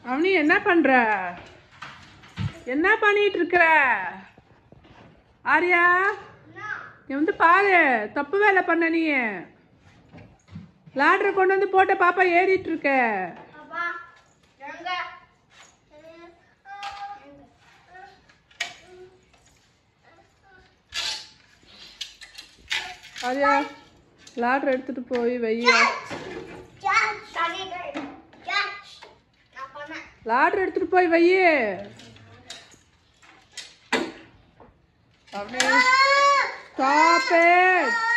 அவனி என்ன பண்ற என்ன பண்ணிட்டு இருக்கிற ஆரியா நீ வந்து பாரு தப்பு வேலை பண்ண நீ லாட்ரு கொண்டு வந்து போட்ட பாப்பா ஏறிட்டு இருக்க அப்பா எங்க ஆரியா லாட்ரு எடுத்துட்டு போய் வையா ஜார்ஜ் தண்ணி ஜார்ஜ் நான் பண்ணேன் லாட்ரு எடுத்துட்டு போய் வையே அவனே ஸ்டாப் இட்